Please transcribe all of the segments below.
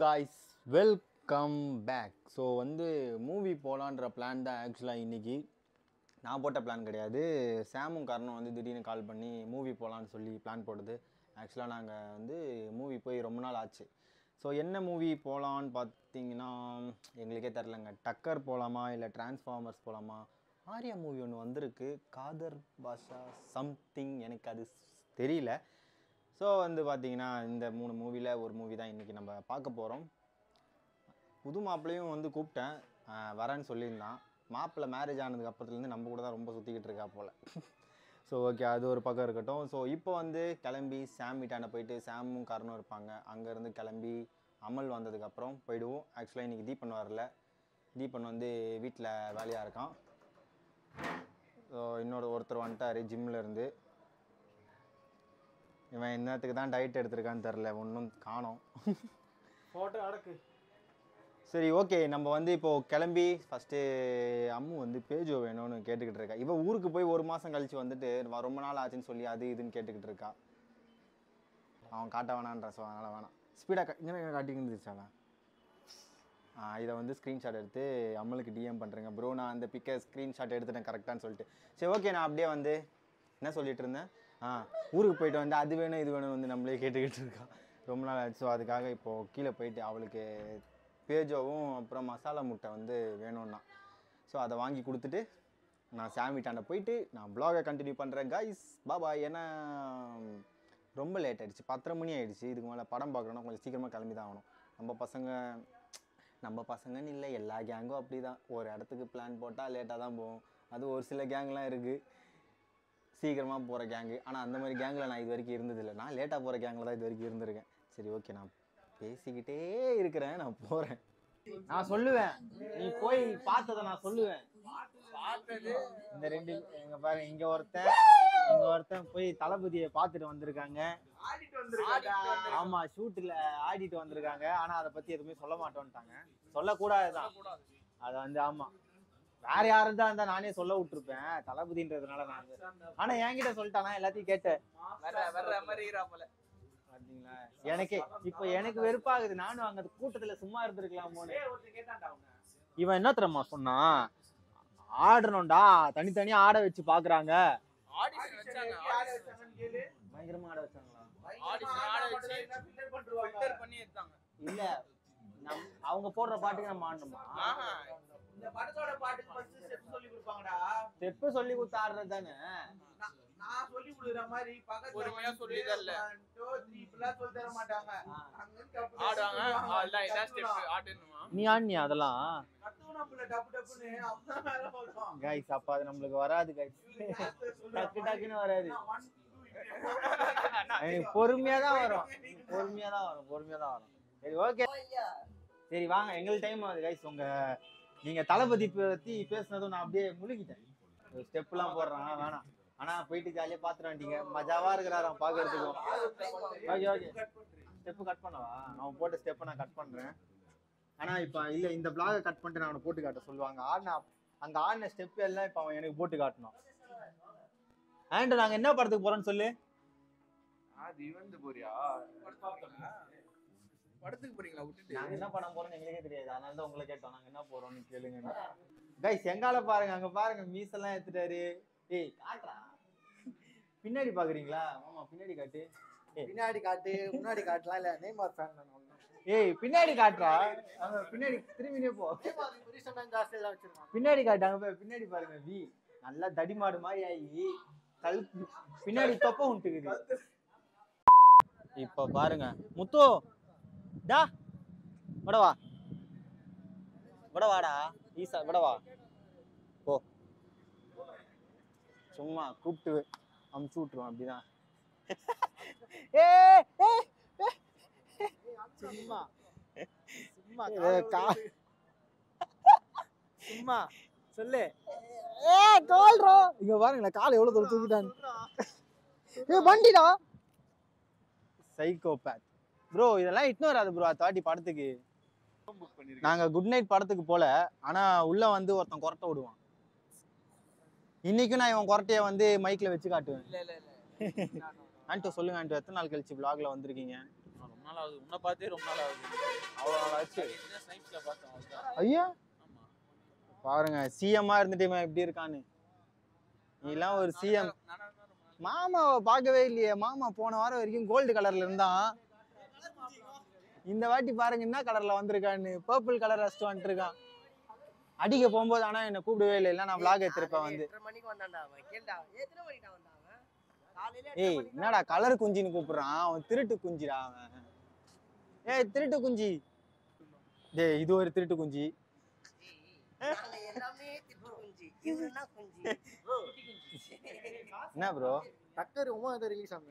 Guys welcome back so வந்து movie போகலான்ற plan தான் ஆக்சுவலாக இன்னைக்கு நான் போட்ட பிளான் கிடையாது சாமும் காரணம் வந்து திடீர்னு கால் பண்ணி மூவி போகலான்னு சொல்லி பிளான் போடுது ஆக்சுவலாக நாங்கள் வந்து மூவி போய் ரொம்ப நாள் ஆச்சு ஸோ என்ன மூவி போகலான்னு பார்த்தீங்கன்னா எங்களுக்கே தெரிலங்க டக்கர் போகலாமா இல்லை டிரான்ஸ்ஃபார்மர்ஸ் போகலாமா ஆர்யா மூவி ஒன்று வந்திருக்கு காதர் பாஷா சம்திங் எனக்கு அது தெரியல ஸோ வந்து பார்த்தீங்கன்னா இந்த மூணு மூவியில் ஒரு மூவி தான் இன்றைக்கி நம்ம பார்க்க போகிறோம் புது மாப்பிள்ளையும் வந்து கூப்பிட்டேன் ஆஹ் வரேன்னு சொல்லியிருந்தான் மாப்பிள்ளை மேரேஜ் ஆனதுக்கு அப்புறத்துலேருந்து நம்ம கூட தான் ரொம்ப சுற்றிக்கிட்டு இருக்கா போல் ஸோ ஓகே அது ஒரு பக்கம் இருக்கட்டும் ஸோ இப்போ வந்து கிளம்பி சாம் வீட்டாண்ட போயிட்டு சாமும் காரணம் இருப்பாங்க அங்கேருந்து கிளம்பி அமல் வந்ததுக்கப்புறம் போயிடுவோம் ஆக்சுவலாக இன்றைக்கி தீபன் வரல தீபன் வந்து வீட்டில் வேலையாக இருக்கான் ஸோ இன்னொரு ஒருத்தர் வந்துட்டார் ஜிம்மில் இருந்து இவன் என்னத்துக்கு தான் டயட் எடுத்திருக்கான்னு தெரில ஒன்றும் காணோம் போட்டோ அடக்கு சரி ஓகே நம்ம வந்து இப்போது கிளம்பி ஃபஸ்ட்டு அம்மு வந்து பேஜோ வேணும்னு கேட்டுக்கிட்டு இருக்கா இவ ஊருக்கு போய் ஒரு மாதம் கழிச்சு வந்துட்டு வ- ரொம்ப நாள் ஆச்சுன்னு சொல்லி அது இதுன்னு கேட்டுக்கிட்டு இருக்கா அவன் காட்ட வேணான்ற ஸோ அதனால் வேணாம் ஸ்பீடாக இங்கே காட்டிக்கிட்டு இருந்துச்சாலா இதை வந்து ஸ்க்ரீன்ஷாட் எடுத்து அம்மளுக்கு டிஎம் பண்ணுறேங்க ப்ரோ நான் அந்த பிக்கை ஸ்க்ரீன்ஷாட் எடுத்துட்டேன் கரெக்டான்னு சொல்லிட்டு சரி ஓகே நான் அப்படியே வந்து என்ன சொல்லிட்டு இருந்தேன் ஆ ஊருக்கு போயிட்டு வந்து அது வேணும் இது வேணும் வந்து நம்மளே கேட்டுக்கிட்டு இருக்கா ரொம்ப நாள் ஆச்சு ஸோ அதுக்காக இப்போது கீழே போயிட்டு அவளுக்கு பேஜோவும் அப்புறம் மசாலா முட்டை வந்து வேணும்னா ஸோ அதை வாங்கி கொடுத்துட்டு நான் சாமிட்டாண்ட போயிட்டு நான் ப்ளாகை கண்டினியூ பண்ணுறேன் கைஸ் பாபா ஏன்னா ரொம்ப லேட் ஆயிடுச்சு பத்தரை மணி ஆயிடுச்சு இதுக்கு மேலே படம் பார்க்கணும்னா கொஞ்சம் சீக்கிரமாக கிளம்பி தான் ஆகணும் நம்ம பசங்க நம்ம பசங்கன்னு இல்லை எல்லா கேங்கும் அப்படி தான் ஒரு இடத்துக்கு பிளான் போட்டால் லேட்டாக தான் போவோம் அது ஒரு சில கேங்லாம் இருக்குது சீக்கிரமாக போகிற கேங்கு ஆனால் அந்த மாதிரி கேங்கில் நான் இது வரைக்கும் இருந்ததில்லை நான் லேட்டாக போகிற கேங்கில் தான் இது வரைக்கும் இருந்திருக்கேன் சரி ஓகே நான் பேசிக்கிட்டே இருக்கிறேன் நான் போகிறேன் நான் சொல்லுவேன் நீ போய் பார்த்தத நான் சொல்லுவேன் இந்த ரெண்டு இங்க பாருங்க இங்க ஒருத்தன் இங்க ஒருத்தன் போய் தளபதியை பார்த்துட்டு வந்திருக்காங்க ஆமா ஷூட்ல ஆடிட்டு வந்திருக்காங்க ஆனா அதை பத்தி எதுவுமே சொல்ல மாட்டோம்ட்டாங்க சொல்லக்கூடாதுதான் அது வந்து ஆமா வேற யாரும் இருந்தா இருந்தா நானே சொல்ல விட்டுருப்பேன் தளபதின்றதுனால நான் வந்து- ஆனா என்கிட்ட சொல்லிட்டானா எல்லாத்தையும் கேட்டேன் வர்ற வர்ற மாதிரி ஈரா போல பாத்தீங்களா எனக்கே இப்போ எனக்கு வெறுப்பாகுது நானும் அங்க கூட்டத்துல சும்மா இருந்திருக்கலாமோன்னு இவன் என்ன தெரியுமா சொன்னான் ஆடணும்டா தனித்தனியா ஆட வச்சு பாக்குறாங்க ஆடிஷன் வச்சாங்க பயங்கரமா ஆட வச்சாங்களா ஆடிஷன் ஆட வச்சு ஃபில்டர் பண்ணி எடுத்தாங்க இல்ல நம்- அவங்க போடுற பாட்டுக்கு நம்ம ஆடணுமா ஆஹா இந்த படத்தோட பாட்டுக்கு ஃபர்ஸ்ட் ஸ்டெப் சொல்லி கொடுப்பாங்கடா ஸ்டெப்பு சொல்லி கொடுத்து ஆடுறது தானே நான் நான் சொல்லி கொடுக்குற மாதிரி பக்கத்துல பொறுமையா வந்து சொல்லி தரல. one, two, three இப்படிலாம் சொல்லி தர மாட்டாங்க அங்க இருந்து டப்பு ஆடுவாங்க டப்புன்னு அதான் இதான் ஸ்டெப் கத்துவான். ஆடணுமா நீ ஆடினியா அதெல்லாம் கத்துவோம் நம்மள டப்பு டப்புன்னு அப்பதான் மேல வரும். கைஸ் அப்ப அது நம்மளுக்கு வராது கைஸ் டக்கு டக்குன்னு வராது நான் one, two, எனக்கு பொறுமையா தான் வரும் பொறுமையா தான் வரும் பொறுமையா தான் வரும் சரி ஓகே சரி வாங்க எங்களுக்கு டைம் ஆகுது கைஸ் உங்க நீங்க தளபதி பத்தி பேசுனதும் நான் அப்படியே முழுகிட்டேன் ஸ்டெப் எல்லாம் போடுறான் வேணாம் ஆனா போயிட்டு ஜாலியா பாத்துட்டு வந்துட்டீங்க மஜாவா இருக்கிறாராம் பாக்குறதுக்கும் ஓகே ஓகே ஸ்டெப் கட் பண்ணவா அவன் போட்ட ஸ்டெப்பை நான் கட் பண்றேன் ஆனா இப்ப இல்ல இந்த பிளாக கட் பண்ணிட்டு நான் அவனை போட்டு காட்ட சொல்லுவாங்க ஆடின அங்க ஆடின ஸ்டெப் எல்லாம் இப்ப அவன் எனக்கு போட்டு காட்டணும் ஆண்ட் நாங்க என்ன படத்துக்கு போறோம்னு சொல்லு அது இவந்து போறியா படத்துக்கு போறீங்களா விட்டுட்டு நாங்க என்ன படம் போறோம்னு எங்களுக்கே தெரியாது அதனால தான் உங்களை கேட்டோம் நாங்க என்ன போறோம்னு கேளுங்க கைஸ் எங்கால பாருங்க அங்க பாருங்க மீசெல்லாம் எடுத்துட்டாரு ஏய் காட்டுறா பின்னாடி பாக்குறீங்களா ஆமா பின்னாடி காட்டு பின்னாடி காட்டு முன்னாடி காட்டலாம் இல்ல நெய்மார் ஃபேன் நான் ஒண்ணும். ஏய் பின்னாடி காட்டுறா அங்க பின்னாடி திரும்பினே போ நெய்மார் இப்ப recent ஆ ஜாஸ்தியா தான் வச்சிருக்கான். பின்னாடி காட்டு அங்க போய் பின்னாடி பாருங்க வி நல்லா தடிமாடு மாதிரி ஆகி கல் பின்னாடி தொப்ப உண்டுக்குது இப்ப பாருங்க முத்து டா வடவா வடவாடா ஈசா வடவா போ சும்மா கூப்பிட்டு அமுச்சு விட்டுருவான் அப்படிதான் ஏ ஏ, ஏ. சும்மா சும்மா ஏ, கா- சும்மா சொல்லு ஏ கால்ரா இங்க பாருங்களேன் கால் எவ்வளவு தூரம் தூக்கிட்டான் ஏ வண்டிடா சைக்கோபேத் ப்ரோ இதெல்லாம் இட்னு வராது ப்ரோ அது தாட்டி படத்துக்கு நாங்க குட் நைட் படத்துக்கு போல ஆனா உள்ள வந்து ஒருத்தன் கொரட்டை விடுவான் இன்னைக்கும் நான் இவன் கொரட்டைய வந்து மைக்ல வச்சு காட்டுவேன் இல்ல இல்ல இல்ல ஆன்டோ சொல்லுங்க ஆன்டோ எத்தனை நாள் கழிச்சு vlogல வந்திருக்கீங்க நான் ரொம்ப நாள் ஆகுது உன்னை பார்த்தே ரொம்ப நாள் ஆகுது அவ்வளோ நாள் ஆச்சு என்ன ஸ்னைப்ஸ்ல பார்த்தேன் அவ்வளவுதான். ஐயா ஆமா பாருங்க சிஎம்மா இருந்துட்டு இவன் எப்படி இருக்கான்னு நீலாம் ஒரு சிஎம் நானா- நானா ரொம்ப நாள் மாமாவை பார்க்கவே இல்லையே மாமா போன வாரம் வரைக்கும் கோல்டு கலர்ல இருந்தான் இந்த வாட்டி பாருங்க என்ன கலர்ல வந்திருக்கான்னு பர்பிள் கலர் அடிச்சுட்டு வந்துட்டு இருக்கான் அடிக்க போகும்போது ஆனா என்ன கூப்பிடவே இல்லை இல்லை நான் vlog எடுத்திருப்பேன் வந்து எட்டரை மணிக்கு வந்தான்டா அவன் கேளுடா எத்தனை மணிக்கு வந்தாங்க காலையில எட்டரை ஏய் மணிக்கு என்னடா கலர் குஞ்சின்னு கூப்பிடுறான் அவன் திருட்டு குஞ்சிடா அவன் ஏய் திருட்டு குஞ்சி டேய் இது ஒரு திருட்டு குஞ்சி நாங்க எல்லாமே திப்பு குஞ்சு இவருன்னா குஞ்சு என்ன ப்ரோ டக்கர் உமா அதை ரிலீஸ் ஆகுங்க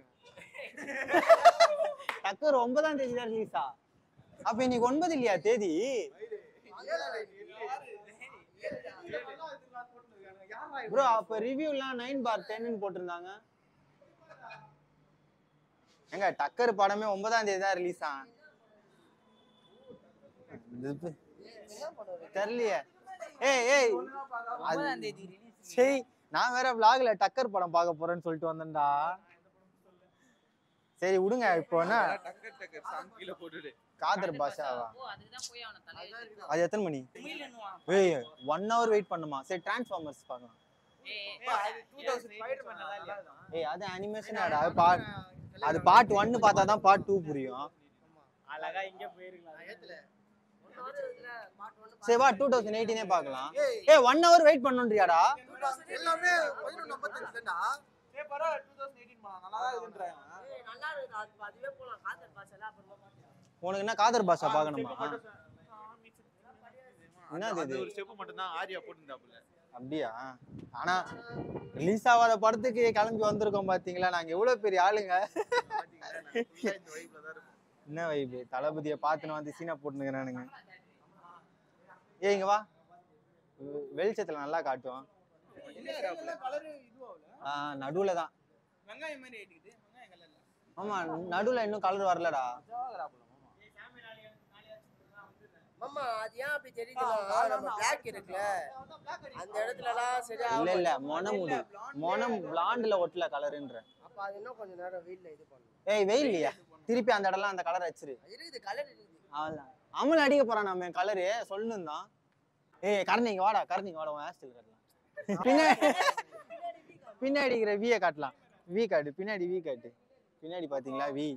டக்கர் ஒன்பதாம் தேதி தான் ரிலீஸா அப்ப இன்னைக்கு ஒன்பது இல்லையா தேதி ப்ரோ அப்ப ரிவ்யூலாம் நைன் பார் டென்னு போட்டிருந்தாங்க எங்க டக்கர் படமே ஒன்பதாம் தேதி தான் ரிலீஸ் ஆ தெரியலையே ஏய் ஏய் ஒன்பதாம் தேதி release. சரி நான் வேற vlogல டக்கர் படம் பார்க்க போறேன்னு சொல்லிட்டு வந்தேன்டா சரி விடுங்க இப்போ என்ன டக்கர் டக்கர் சாங் கீழே போட்டுடு காதர் பாஷாவா ஓ அதுதான் போய் அவனை தலையில அது எத்தனை மணி ஏய் ஒன் ஹவர் வெயிட் பண்ணுமா சரி டிரான்ஸ்ஃபார்மர்ஸ் பார்க்கலாம் ஏய் அது அனிமேஷன் ஆடா அது பார்ட் அது பார்ட் ஒன்னு பார்த்தா தான் பார்ட் டூ புரியும் அழகா இங்க போயிருக்கலாம் சரி வா டூ தௌசண்ட் எயிட்டீனே பார்க்கலாம் ஏய் ஒன் ஹவர் வெயிட் பண்ணுன்றியாடா எல்லாமே பதினொன்று ஐம்பத்தஞ்சு தான்டா ஏய் பரவாயில்ல 2018 படம் நல்லா தான் இருக்குன்றாங்க நல்லா இருக்கு அது அதுவே போலாம் காதல் பாசல அப்புறமா உனக்கு என்ன காதர் பாஷா பார்க்கணுமா என்னது அது இது ஒரு ஸ்டெப் மட்டும் தான் ஆரியா போட்டுருந்தாப்புல அப்படியா ஆனா ரிலீஸ் ஆகாத படத்துக்கு கிளம்பி வந்திருக்கோம் பாத்தீங்களா நாங்க எவ்வளவு பெரிய ஆளுங்க இந்த வைப்ல தான் இருக்கும் என்ன வைப்பு தளபதியை பார்த்துன்னு வந்து சீனா போட்டுனுங்கிறானுங்க ஏய் இங்க வா வெ- வெளிச்சத்துல நல்லா காட்டுவான் கலர் இதுவாகல ஆ நடுவுல தான் வெங்காயம் மாதிரி ஆயிட்டுக்குது வெங்காயம் கலர்ல ஆமா நடுவுல இன்னும் கலர் வரலடா மாமா அது ஏன் அப்படி தெரியுதுன்னா நம்ம பிளாக் இருக்குல்ல அந்த இடத்துல எல்லாம் சரியா இல்ல இல்ல மொனமுடி மொனம் பிளாண்ட்ல ஒட்டல கலருன்ற அப்ப அது இன்னும் கொஞ்ச நேரம் வெயில்ல இது பண்ணும் ஏய் வெயில் இல்லையா திருப்பி அந்த இடம்லாம் அந்த கலர் வச்சிரு இருக்குது கலர் இருக்குது அவன்தான் அமல் அடிக்க போறான் நம்ம கலரு சொல்லணும் தான் ஏய் கரணிங்க வாடா கரணிங்க வாடா உன் ஹேர் காட்டலாம் பின்னாடி பின்னாடி இருக்கிற வியை காட்டலாம் வி காட்டு பின்னாடி வி காட்டு பின்னாடி பாத்தீங்களா வி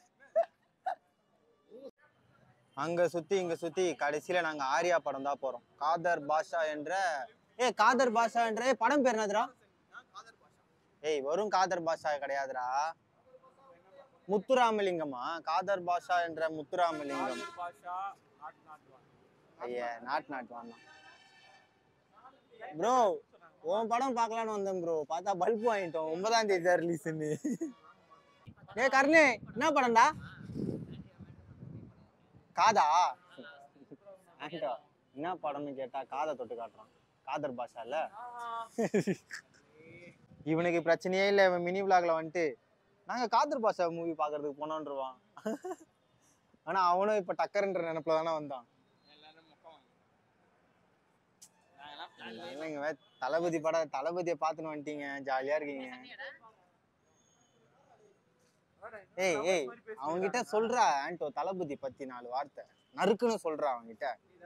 அங்க சுத்தி இங்க சுத்தி கடைசியில நாங்க ஆர்யா படம் தான் போறோம் காதர் பாஷா என்ற ஏ காதர் பாஷா என்ற ஏய், படம் பேர் என்னதுடா ஏய் வெறும் காதர் பாஷா கிடையாதுடா முத்துராமலிங்கமா காதர் பாஷா என்ற முத்துராமலிங்கம் பாஷா நாட் நாட் ஐயா நாட் நாட் வாங்க ப்ரோ உன் படம் பார்க்கலான்னு வந்தேன் ப்ரோ பார்த்தா பல்ப் வாங்கிட்டோம் ஒன்பதாம் தேதி தான் ரிலீஸ்னு டேய் கர்ணே என்ன படம்டா காதா ஆண்டா என்ன படம்னு கேட்டா காதை தொட்டு காட்டுறான் காதர் பாஷால இவனுக்கு பிரச்சனையே இல்லை இவன் மினி விளாக்ல வந்துட்டு நாங்க காதர் பாஷா மூவி பார்க்கறதுக்கு போனோன்றுவான் ஆனா அவனும் இப்ப டக்கர்ன்ற நினைப்புல தானே வந்தான் எல்லாரும் முக்கம் வாங்கி நாங்கெல்லாம் plan பண்ணி- இல்லைங்க வே- தளபதி படம் தளபதியை பார்த்துன்னு வந்துட்டீங்க ஜாலியா இருக்கீங்க ஏய் ஏய் அவன்கிட்ட சொல்றா ஆண்டோ தளபதி பத்தி நாலு வார்த்தை நறுக்குன்னு சொல்றா அவன்கிட்ட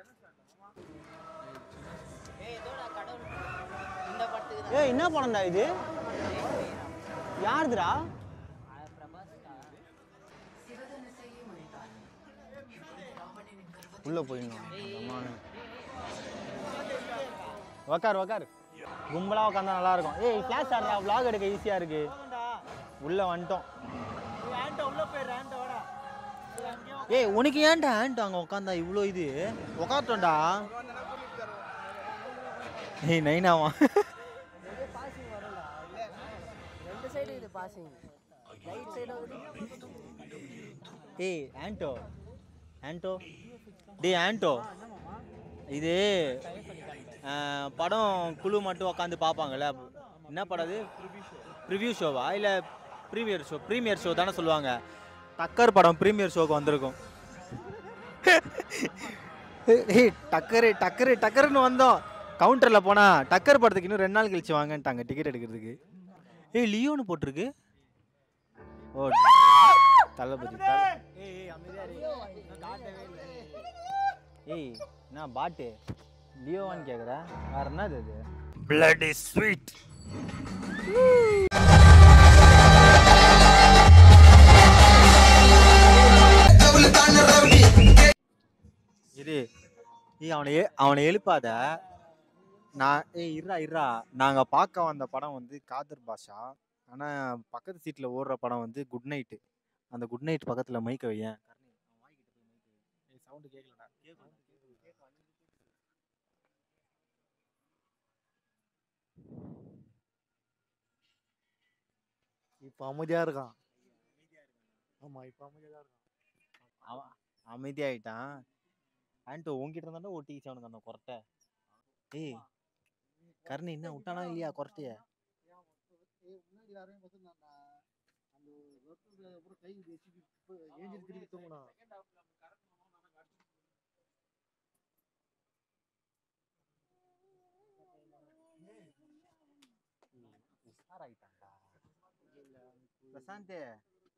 ஏய் இதோட கடவுள் இந்த படத்துக்கு ஏய் என்ன படம்டா இது யாருதுடா தான் பிரபாஸ் உள்ள போயிடணும் உக்கார் உக்கார் கும்பலா உட்காந்தா நல்லா இருக்கும் ஏய் ஃபிளாஷ் ஆடுறா vlog எடுக்க ஈஸியா இருக்கு உள்ள வந்துட்டோம் உள்ள போயிடுறேன் ஆண்ட வாடா ஏய் உனக்கு ஏன்டா ஆண்ட் அங்க உட்காந்தா இவ்வளோ இது உட்காந்துட்டோம்டா ஏய் நைனாவா ரெண்டு சைடு இது பாசிங் ரைட் சைடு ஏய் ஆண்டோ ஆண்டோ டேய் ஆண்டோ இது அஹ், படம் குழு மட்டும் உட்காந்து பார்ப்பாங்கல்ல என்ன படம் அது ப்ரிவ்யூ ஷோவா இல்லை ப்ரீமியர் ஷோ ப்ரீமியர் ஷோ தானே சொல்லுவாங்க டக்கர் படம் ப்ரீமியர் ஷோக்கு வந்திருக்கும் ஏய் டக்கரு டக்கரு டக்கருன்னு வந்தோம் கவுண்டரில் போனா டக்கர் படத்துக்கு இன்னும் ரெண்டு நாள் கழிச்சு வாங்கன்ட்டாங்க டிக்கெட் எடுக்கிறதுக்கு ஏய் லியோன்னு போட்டிருக்கு ஓ தளபதி தல- ஏய், ஏய், அமைதியா இரு. இன்னும் காட்டவே இல்லை. ஏய் என்ன பாட்டு லியோவான்னு கேக்குற வேற என்னது அது Blood is sweet. இரு ஏய் அவனை எ- அவனை எழுப்பாத நான் ஏய் இருடா இருடா நாங்க பார்க்க வந்த படம் வந்து காதர் பாஷா ஆனா பக்கத்து சீட்ல ஓடுற படம் வந்து குட் நைட்டு அந்த குட் நைட் பக்கத்துல மைக்க வையேன் சவுண்டு கேட்கலடா இப்போ அமைதியா இருக்கான் ஆமா இப்போ அமைதியா தான் இருக்கான் அவன் அமைதியாயிட்டான் ஆண்டோ உன்கிட்ட இருந்தாண்டா ஒட்டிக்கிச்சு அவனுக்கு அந்த கொரட்டை ஏய் கருணை என்ன விட்டானா இல்லையா கொரட்டைய முன்னாடி யாரையும் பார்த்து அந்த ஒருத்தர் அப்புறம் கை வச்சு ஏஞ்சி திருப்பி தூங்கினா உஷாராயிட்டான்டா பிரசாந்த்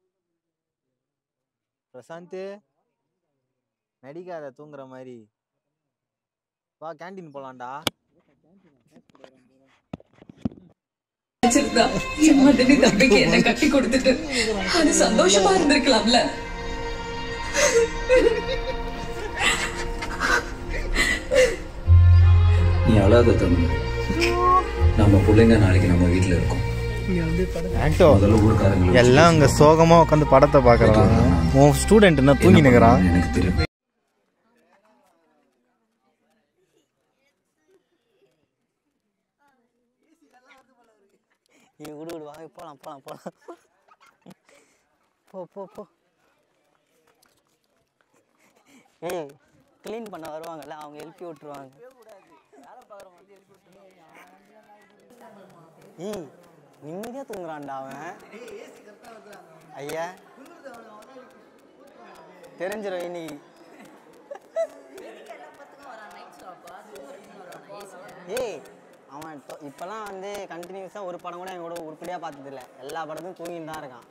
பிரசாந்த் நடிக்காத தூங்குற மாதிரி வா கேண்டீன் போலாம்டா வச்சிருந்தா என் மதனி தம்பிக்கு என்ன கட்டி கொடுத்துட்டு அது சந்தோஷமா இருந்திருக்கலாம்ல நீ அழாத தம்பி நம்ம பிள்ளைங்க நாளைக்கு நம்ம வீட்டில் இருக்கோம் ஆண்டோ முதல்ல ஊருக்காரங்க எல்லாம் அங்க சோகமா உட்காந்து படத்தை பாக்குறாங்க உன் ஸ்டூடெண்ட் என்ன தூங்கி நிக்கிறான் எனக்கு தெரியும் நீ விடு விடு வாங்க போலாம் போலாம் போலாம் போ போ போ ஏய் க்ளீன் பண்ண வருவாங்கல்ல அவங்க எழுப்பி விட்டுருவாங்க ஏய் நிம்மதியா தூங்குறான்டா அவன் ஐயா தெரிஞ்சிடும் இன்னைக்கு ஏய் அவன் இப்போ இப்போலாம் வந்து கண்டினியூஸாக ஒரு படம் கூட என் கூட உருப்படியாக பார்த்தது இல்லை எல்லா படத்தையும் தூங்கிட்டு தான் இருக்கான்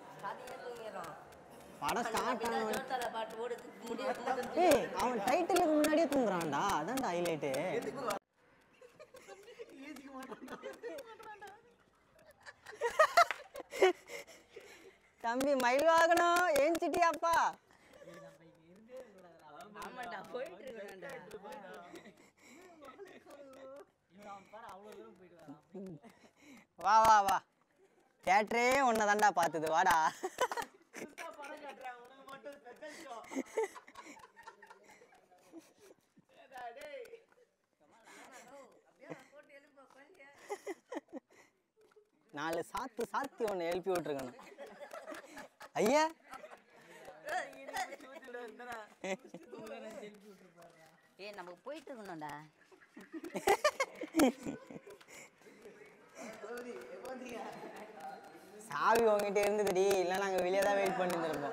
படம் ஸ்டார்ட் ஆன ஏய் அவன் டைட்டிலுக்கு முன்னாடியே தூங்குறான்டா அதான்டா ஹைலைட்டு தம்பி மயில் வாகனம் ஏஞ்சிட்டியாப்பா வா வா வா தேட்டரே ஒன்றை தான்டா பார்த்தது வாடா நாலு சாத்து சாத்தி ஒன்று எழுப்பி விட்டுருக்கணும் ஐயா ஏய் நமக்கு போயிட்டு இருக்கணும்டா சாவி உங்ககிட்ட இருந்ததுடி இல்லை நாங்கள் வெளியே தான் வெயிட் பண்ணிட்டு இருப்போம்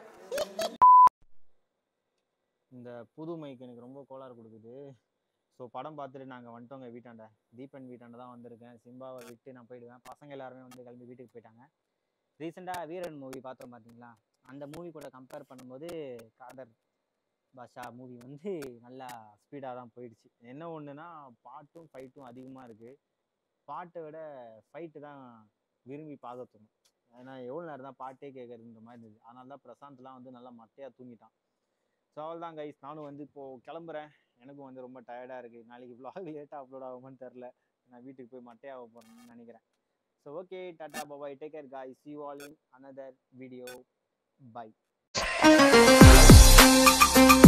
இந்த புது மைக் எனக்கு ரொம்ப கோளாறு கொடுக்குது ஸோ படம் பார்த்துட்டு நாங்கள் வந்துட்டோங்க வீட்டாண்ட தீபன் வீட்டாண்ட தான் வந்திருக்கேன் சிம்பாவை விட்டு நான் போயிடுவேன் பசங்க எல்லாருமே வந்து கிளம்பி வீட்டுக்கு போயிட்டாங்க ரீசெண்டாக வீரன் மூவி பார்த்தோம் பார்த்தீங்களா அந்த மூவி கூட கம்பேர் பண்ணும்போது காதர் பாஷா மூவி வந்து நல்லா ஸ்பீடாக தான் போயிடுச்சு என்ன ஒன்றுனா பாட்டும் ஃபைட்டும் அதிகமாக இருக்குது பாட்டை விட ஃபைட்டு தான் விரும்பி பார்க்க தோணும் ஏன்னா எவ்வளோ நேரம் தான் பாட்டே கேட்குறதுன்ற மாதிரி இருந்தது அதனால தான் பிரசாந்த்லாம் வந்து நல்லா மட்டையாக தூங்கிட்டான் ஸோ அவள் தான் கைஸ் நானும் வந்து இப்போது கிளம்புறேன் எனக்கும் வந்து ரொம்ப டயர்டாக இருக்குது நாளைக்கு vlog லேட்டாக அப்லோட் ஆகுமான்னு தெரில நான் வீட்டுக்கு போய் மட்டையாக போகிறேன்னு நினைக்கிறேன் so okay tata bye bye take care guys see you all in another video bye